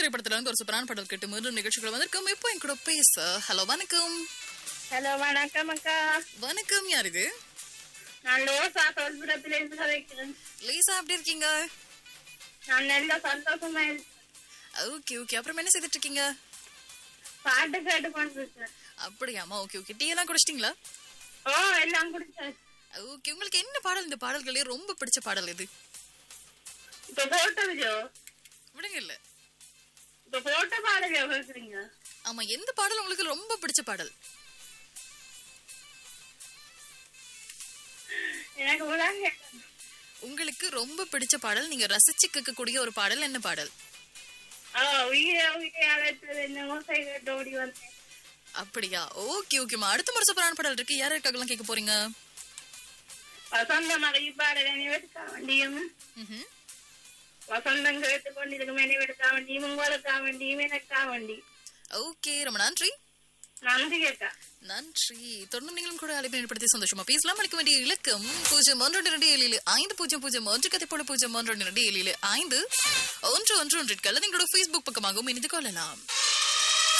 திரைப்படத்துல இருந்து ஒரு சூப்பரான பாடல் கேட்டு மீண்டும் நிகழ்ச்சிகள் வந்திருக்கோம் இப்போ என் கூட பேச ஹலோ வணக்கம் ஹலோ வணக்கம் அக்கா வணக்கம் யார் இது நான் லோசா தொல்புரத்துல இருந்து கதைக்கிறேன் லேசா எப்படி இருக்கீங்க நான் நல்ல சந்தோஷமா இருக்கேன் ஓகே ஓகே அப்புறம் என்ன செய்துட்டு இருக்கீங்க பாட்டு கேட்டு கொண்டிருக்கேன் அப்படியாமா ஓகே ஓகே டீ எல்லாம் குடிச்சிட்டீங்களா ஓ எல்லாம் குடிச்சேன் ஓகே உங்களுக்கு என்ன பாடல் இந்த பாடல்களே ரொம்ப பிடிச்ச பாடல் இது இப்ப போட்டதுலோ விடுங்க இல்ல இப்ப போட்ட பாடலையோ கேக்குறீங்க ஆமா எந்த பாடல் உங்களுக்கு ரொம்ப பிடிச்ச பாடல் எனக்கு விளங்க உங்களுக்கு ரொம்ப பிடிச்ச பாடல் நீங்க ரசிச்சு கேட்கக்கூடிய ஒரு பாடல் என்ன பாடல் ஓ உயிர உயிரை அழைத்தது என்னமோ கேட்டு ஓடி வந்தேன் அப்படியா ஓகே ஓகேமா அடுத்த முறை சூப்பரான பாடல் இருக்கு யார் யாருக்காகலாம் கேட்க போறீங்க வசந்த மகை பாடல் நினைவெடுக்க வேண்டியும் ம்ஹும். வசந்தம் கேட்டு கொண்டிருக்கும் நினைவெடுக்க வேண்டியும் உங்களுக்கா வேண்டியும் எனக்கா வேண்டி ஓகே ரொம்ப நன்றி நன்றி அக்கா நன்றி தொடர்ந்து நீங்களும் கூட அழைப்பு ஏற்படுத்தி சந்தோஷமா பேசலாம் அளிக்க வேண்டிய இலக்கம் பூஜ்ஜியம் ஒன்று இரண்டு ஏழில் ஐந்து பூஜ்ஜியம் பூஜ்ஜியம் ஒன்று கதை போல பூஜ்ஜியம் ஒன்று இரண்டு ஏழில் ஐந்து ஒன்று ஒன்று ஒன்றிற்கு அல்லது எங்களோட ஃபேஸ்புக் பக்கமாகவும் இணைந்து கொள்ளலாம்